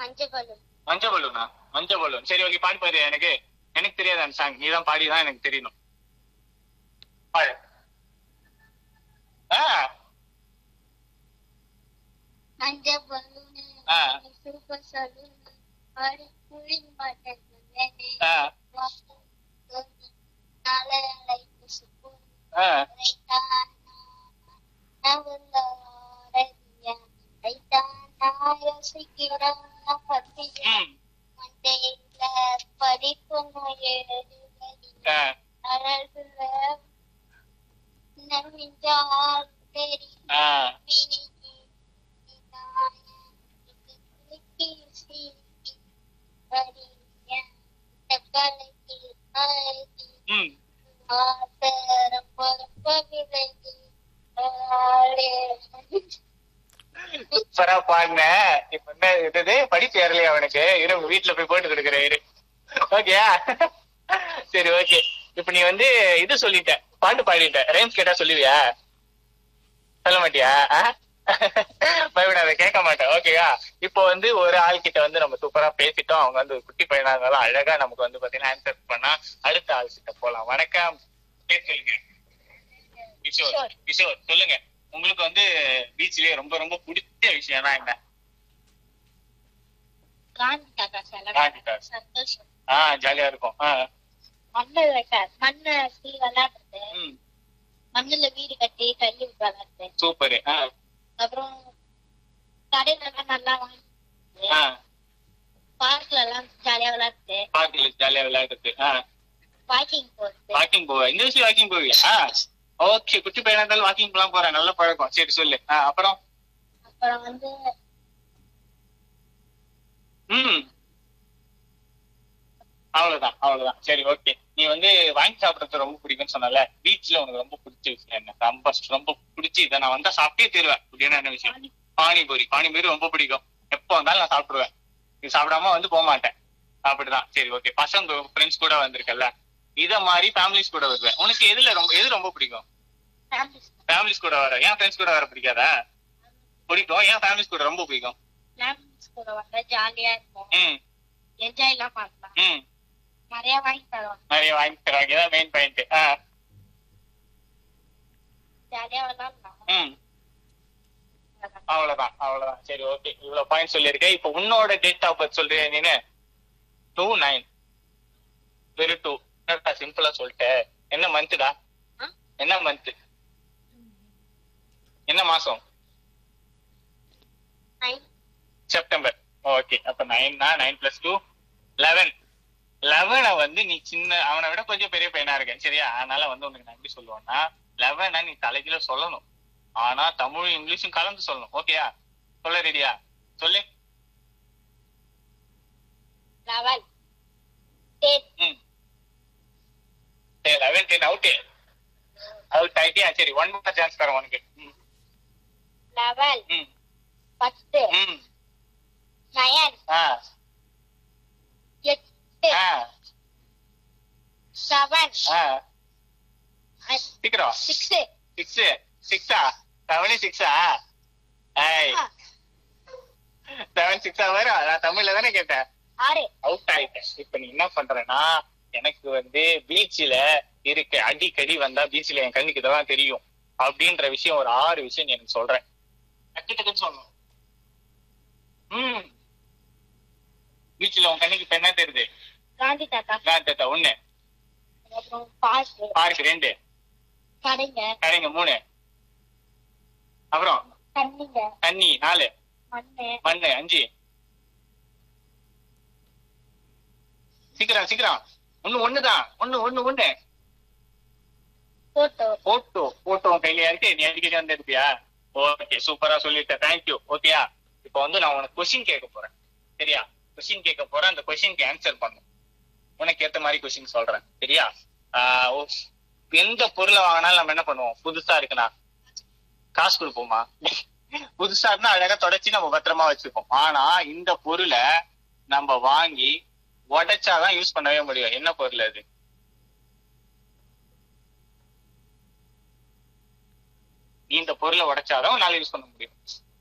மஞ்சள் பலூன் மஞ்ச பலூனா மஞ்ச பலூன் சரி ஓகே பாடி பாரு எனக்கு எனக்கு தெரியாது அந்த சாங் நீ தான் பாடி தான் எனக்கு தெரியணும் பாடு ஆ மஞ்சள் பலூன் ஆ. சூப்பர் சலூன் ஆடி கூலிங் பாட்டல் ஆ நாள லைட் சுப்பூர் ஆ ரைட்டா நான் ரைட்டா நான் யோசிக்கிறேன் பத்தியா ம் மண்டையில படிக்கணும் எழுதுவதி ஆ அழகுல நம்பிஞ்சால் தெரியும் ஆ மினிக்கி நிதானத்துக்கு குலுக்கி சிரிக்கி வரிய தக்கலைக்கு அழகி ம் ஆசை ரொம்ப ரொம்ப விலகி ஆளே சூப்பரா பாடின இப்ப என்ன இது படிப்பு ஏறலையா அவனுக்கு இரு வீட்டுல போய் போட்டு கொடுக்குறேன் இரு ஓகேயா சரி ஓகே இப்ப நீ வந்து இது சொல்லிட்ட பாட்டு பாடிட்ட ரைம்ஸ் கேட்டா சொல்லுவியா சொல்ல மாட்டியா ஆ? பயப்படாத கேட்க மாட்டேன் ஓகேயா இப்போ வந்து ஒரு ஆள் கிட்ட வந்து நம்ம சூப்பரா பேசிட்டோம் அவங்க வந்து ஒரு குட்டி பையனா இருந்தாலும் அழகா நமக்கு வந்து பாத்தீங்கன்னா ஆன்சர் பண்ணா அடுத்த ஆள் கிட்ட போலாம் வணக்கம் பேர் சொல்லுங்க கிஷோர் கிஷோர் சொல்லுங்க உங்களுக்கு வந்து பீச்லயே ரொம்ப ரொம்ப பிடிச்ச விஷயம்னா என்ன காந்தி தாத்தா காந்தி தாத்தா. சந்தோஷம் ஆஹ் ஜாலியா இருக்கும் ஆஹ் மண்ணில் வைக்க மண்ணை கீழ் விளையாடுறது ம் மண்ணுல வீடு கட்டி கல்லு விட்டு விளையாடுறது சூப்பர் ஆஹ் அப்புறம் கடையில எல்லாம் நல்லா வாங்கி ஆஹ் பார்க்ல எல்லாம் ஜாலியா விளையாடுறது பார்க்கல ஜாலியா விளையாடுறது ஆஹ் வாக்கிங் போறது வாக்கிங் போவ இந்த விஷயம் வாக்கிங் போவியா ஓகே குட்டி பையனா இருந்தாலும் வாக்கிங் போலாம் போறேன் நல்ல பழக்கம் சரி சொல்லு ஆஹ் அப்புறம் அப்புறம் வந்து ம் அவ்வளவுதான் அவ்வளவுதான் சரி ஓகே நீ வந்து வாங்கி சாப்பிடுறது ரொம்ப பிடிக்கும்னு சொன்னல பீச்ல உனக்கு ரொம்ப பிடிச்ச விஷயம் என்ன ரொம்ப ரொம்ப பிடிச்சி இதை நான் வந்தா சாப்பிட்டே தருவேன் அப்படின்னு என்ன விஷயம் பானிபூரி பானிபூரி ரொம்ப பிடிக்கும் எப்போ வந்தாலும் நான் சாப்பிடுவேன் நீ சாப்பிடாம வந்து போக மாட்டேன் அப்படிதான் சரி ஓகே பசங்க ஃப்ரெண்ட்ஸ் கூட வந்திருக்கல்ல இத மாதிரி ஃபேமிலிஸ் கூட வருவேன் உனக்கு எதுல ரொம்ப எது ரொம்ப பிடிக்கும் ஃபேமிலிஸ் ஃபேமிலிஸ் கூட வர ஏன் ஃப்ரெண்ட்ஸ் கூட வர பிடிக்காதா பிடிக்கும் ஏன் ஃபேமிலிஸ் கூட ரொம்ப பிடிக்கும் ஃபேமிலிஸ் கூட வந்தா ஜாலியா இருக்கும் ம் என்ஜாய் எல்லாம் பண்ணலாம் ம் நிறைய வாங்கி தருவாங்க நிறைய வாங்கி தருவாங்க இதான் மெயின் பாயிண்ட் ஆ ஜாலியா விளையாடலாம் ம் அவ்வளவுதான் அவ்வளவுதான் சரி ஓகே இவ்வளவு பாயிண்ட் சொல்லியிருக்கேன் இப்போ உன்னோட டேட் ஆஃப் பர்த் சொல்றியா நீனு டூ நைன் வெரி டூ என்னடா சிம்பிளா சொல்லிட்டேன் என்ன மந்த்துடா ஆ? என்ன மந்த் என்ன மாசம் நைன் செப்டம்பர் ஓகே அப்ப நைன்னா நைன் பிளஸ் டூ லெவன் லெவனை வந்து நீ சின்ன அவனை விட கொஞ்சம் பெரிய பையனா இருக்கேன் சரியா அதனால வந்து உனக்கு நான் எப்படி சொல்லுவேன்னா லெவனை நீ தலைகீழ சொல்லணும் ஆனா தமிழும் இங்கிலீஷும் கலந்து சொல்லணும் ஓகேயா சொல்ல ரெடியா சொல்லு லெவல் டென் ம் சரி லெவன் டென் அவுட்டு அவுட் ஆயிட்டியா சரி ஒன் மோர் சான்ஸ் தரேன் உனக்கு ம் லெவல் ம் பத்து ம் நயன் ஆ எட்டு ஆ செவன் ஆ சீக்கிரம் சிக்ஸ் சிக்ஸ் சிக்ஸா செவனு சிக்ஸா ஏய் செவன் சிக்ஸா வரும் நான் தமிழ்ல தானே கேட்டேன் ஆறு அவுட் ஆயிட்டேன் இப்ப நீ என்ன பண்றேன்னா எனக்கு வந்து பீச்ல இருக்கு அடிக்கடி வந்தா பீச்ல என் கண்ணுக்கு இதெல்லாம் தெரியும் அப்படின்ற விஷயம் ஒரு ஆறு விஷயம் நீ எனக்கு சொல்றேன் டக்கு டக்குன்னு சொல்லணும் ம் பீச்ல உன் கண்ணுக்கு இப்ப என்ன தெரியுது காந்தி தாத்தா நான் தத்தா ஒண்ணு அப்புறம் பார்க் பார்க் ரெண்டு கடைங்க கடைங்க மூணு அப்புறம் தண்ணிங்க தண்ணி நாலு மண்ணு மண்ணு அஞ்சு சீக்கிரம் சீக்கிரம் ஒண்ணு ஒண்ணுதான் ஒண்ணு ஒண்ணு ஒண்ணு போட்டோ போட்டோ போட்டோ உன் கையில இருக்கு நீ அடிக்கடி வந்து இருப்பியா ஓகே சூப்பரா சொல்லிட்ட தேங்க்யூ ஓகேயா இப்போ வந்து நான் உனக்கு கொஸ்டின் கேட்க போறேன் சரியா கொஸ்டின் கேட்க போறேன் அந்த கொஸ்டினுக்கு ஆன்சர் பண்ணும் உனக்கு ஏத்த மாதிரி கொஸ்டின் சொல்றேன் சரியா ஆஹ் ஓ, எந்த பொருளை வாங்கினாலும் நம்ம என்ன பண்ணுவோம் புதுசா இருக்குன்னா காசு கொடுப்போமா புதுசா இருந்தா அழகா தொடச்சி நம்ம பத்திரமா வச்சுப்போம் ஆனா இந்த பொருளை நம்ம வாங்கி உடைச்சாதான் யூஸ் பண்ணவே முடியும் என்ன பொருள் அது நீ இந்த பொருளை உடைச்சாதான் உன்னால யூஸ் பண்ண முடியும்